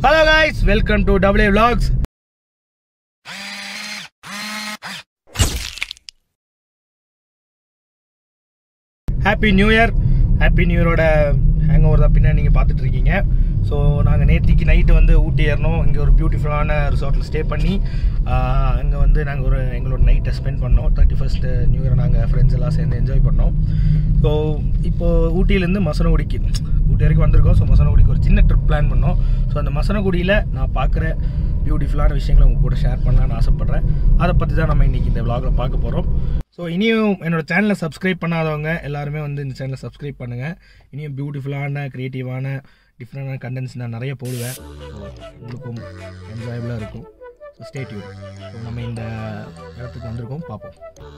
hello guys welcome to W vlogs happy new year happy new இயரோட hangover தான் பின்னாடி நீங்கள் பார்த்துட்டு இருக்கீங்க ஸோ நாங்கள் நேற்றுக்கு நைட்டு வந்து ஊட்டி ஏறணும் இங்கே ஒரு பியூட்டிஃபுல்லான ரிசார்ட்டில் ஸ்டே பண்ணி அங்கே வந்து நாங்கள் ஒரு எங்களோட நைட்டை ஸ்பெண்ட் பண்ணோம் தேர்ட்டி ஃபஸ்ட்டு நியூ இயர் நாங்கள் ஃப்ரெண்ட்ஸ் எல்லாம் சேர்ந்து என்ஜாய் பண்ணோம் ஸோ இப்போது ஊட்டியிலேருந்து மசனகுடிக்கு ஊட்டி வரைக்கும் வந்திருக்கோம் ஸோ மசனகுடிக்கு ஒரு சின்ன ட்ரிப் பிளான் பண்ணோம் ஸோ அந்த மசனகுடியில் நான் பார்க்குற பியூட்டிஃபுல்லான விஷயங்களை உங்க கூட ஷேர் பண்ணலான்னு ஆசைப்பட்றேன் அதை பற்றி தான் நம்ம இன்றைக்கி இந்த விலாகில் பார்க்க போகிறோம் ஸோ இனியும் என்னோட சேனலை சப்ஸ்கிரைப் பண்ணாதவங்க எல்லாருமே வந்து இந்த சேனலை சப்ஸ்கிரைப் பண்ணுங்கள் இனியும் பியூட்டிஃபுல்லான க்ரியேட்டிவான டிஃப்ரெண்டான கண்டென்ட்ஸ் நான் நிறைய போடுவேன் ஸோ உங்களுக்கும் என்ஜாயபுளாக இருக்கும் ஸோ ஸ்டே டியூன் ஸோ நம்ம இந்த இடத்துக்கு வந்திருக்கோம் பார்ப்போம்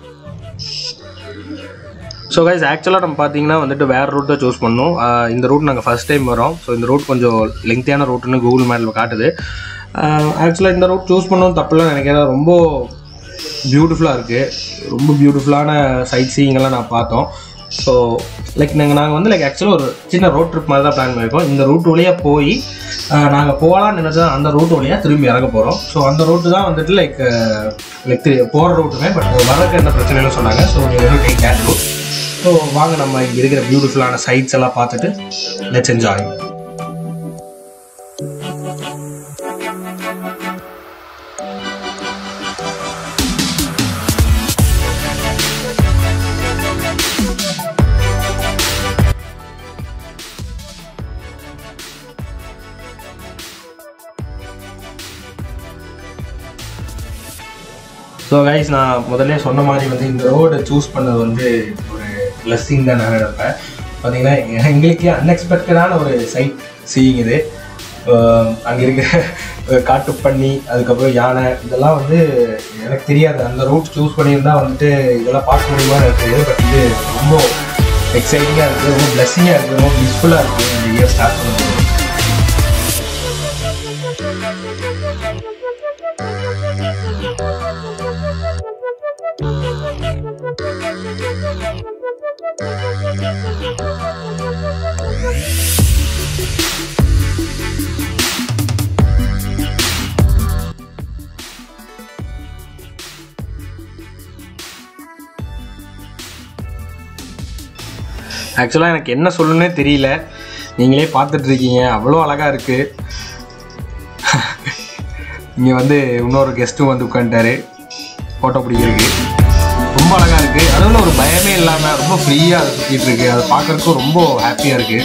ஸோ கைஸ் ஆக்சுவலாக நம்ம பார்த்தீங்கன்னா வந்துட்டு வேறு ரூட் தான் சூஸ் பண்ணோம் ஆஹ் இந்த ரூட் நாங்கள் ஃபஸ்ட் டைம் வரோம் ஸோ இந்த ரூட் கொஞ்சம் லெங்க்த்தியான ரூட்னு கூகுள் மேப்பில் காட்டுது ஆக்சுவலாக இந்த ரூட் சூஸ் பண்ணணும் தப்புலாம் நினைக்கிறேன் ரொம்ப பியூட்டிஃபுல்லாக இருக்குது ரொம்ப பியூட்டிஃபுல்லான சைட் சீயிங்கெல்லாம் நான் பார்த்தோம் ஸோ லைக் நாங்கள் நாங்கள் வந்து லைக் ஆக்சுவலாக ஒரு சின்ன ரோட் ட்ரிப் மாதிரி தான் பிளான் பண்ணியிருக்கோம் இந்த ரூட் வழியாக போய் நாங்கள் போகலான்னு நினச்சா அந்த ரூட் வழியாக திரும்பி இறங்க போகிறோம் ஸோ அந்த ரூட்டு தான் வந்துட்டு லைக் லைக் போகிற ரூட்டுமே பட் வரக்கு எந்த பிரச்சனையும் சொன்னாங்க ஸோ நீங்கள் டேக் கேட் ரூட் ஸோ வாங்க நம்ம இங்கே இருக்கிற பியூட்டிஃபுல்லான சைட்ஸ் எல்லாம் பார்த்துட்டு லெட்ஸ் என்ஜாய் ஸோ கைஸ் நான் முதல்ல சொன்ன மாதிரி வந்து இந்த ரோடை சூஸ் பண்ணது வந்து ஒரு பிளஸ்ஸிங் தான் நான் நினைப்பேன் பார்த்தீங்கன்னா எங்களுக்கே அன்எக்ஸ்பெக்டடான ஒரு சைட் சீயிங் இது அங்கே இருக்கிற காட்டு பண்ணி அதுக்கப்புறம் யானை இதெல்லாம் வந்து எனக்கு தெரியாது அந்த ரூட் சூஸ் பண்ணியிருந்தா வந்துட்டு இதெல்லாம் பார்க்க முடியுமான்னு எனக்கு தெரியாது பட் இது ரொம்ப எக்ஸைட்டிங்காக இருக்குது ரொம்ப பிளஸ்ஸிங்காக இருக்குது ரொம்ப யூஸ்ஃபுல்லாக இருக்குது இந்த இயர் ஸ்டார்ட் பண்ணுறது ஆக்சுவலாக எனக்கு என்ன சொல்லணுன்னே தெரியல நீங்களே பார்த்துட்டு இருக்கீங்க அவ்வளோ அழகாக இருக்குது இங்கே வந்து இன்னொரு கெஸ்ட்டும் வந்து உட்காந்துட்டாரு ஃபோட்டோ பிடிக்கிறதுக்கு ரொம்ப அழகாக இருக்குது அதில் ஒரு பயமே இல்லாமல் ரொம்ப ஃப்ரீயாக அதை சுற்றிட்டு இருக்கு அதை பார்க்குறதுக்கும் ரொம்ப ஹாப்பியாக இருக்குது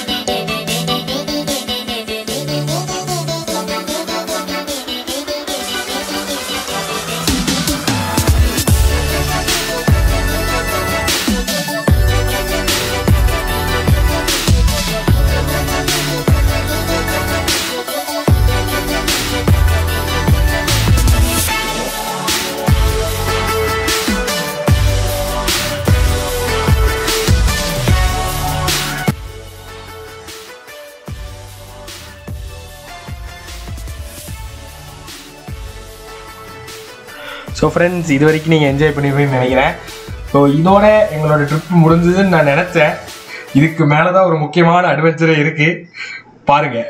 ஸோ ஃப்ரெண்ட்ஸ் இது வரைக்கும் நீங்கள் என்ஜாய் பண்ணிருப்பீங்கன்னு நினைக்கிறேன் ஸோ இதோட எங்களோட ட்ரிப் முடிஞ்சதுன்னு நான் நினச்சேன் இதுக்கு மேலே தான் ஒரு முக்கியமான அட்வென்ச்சரே இருக்குது பாருங்க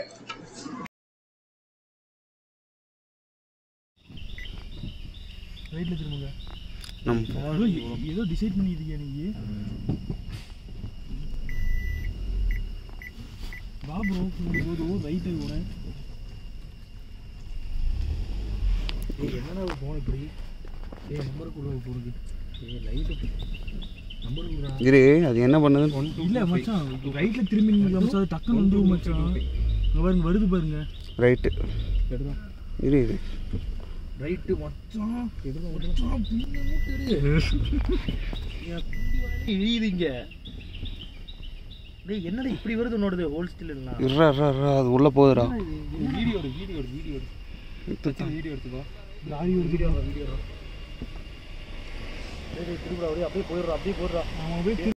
ரைட்டில் திரும்புங்க நம்ம ஏதோ டிசைட் பண்ணியிருக்கியா நீ வா ப்ரோ போதும் ரைட்டு போனேன் ஏய் என்னடா போன இப்படி ஏய் நம்பருக்குள்ள போறது ஏய் ரைட்டு நம்பருக்குள்ளா இரு அது என்ன பண்ணுதுன்னு இல்ல மச்சான் ரைட்ல திரும்பி நின்னு மச்சான் டக்குன்னு வந்துரும் மச்சான் இங்க பாருங்க வருது பாருங்க ரைட்டு எடுடா இரு இரு ரைட்டு மச்சான் எடுடா மச்சான் இழியுதுங்க டேய் என்னடா இப்படி வருது உன்னோடது ஹோல் ஸ்டில் இல்ல இருறா இருறா இருறா அது உள்ளே போகுதுடா வீடியோ வீடியோ வீடியோ எடுத்து வீடியோ எடுத்துக்கோ ஆடியோ வீடியோ வீடியோ திரும்ப அப்படியே அப்படியே போயிடுறோம் அப்படியே போயிடுறோம்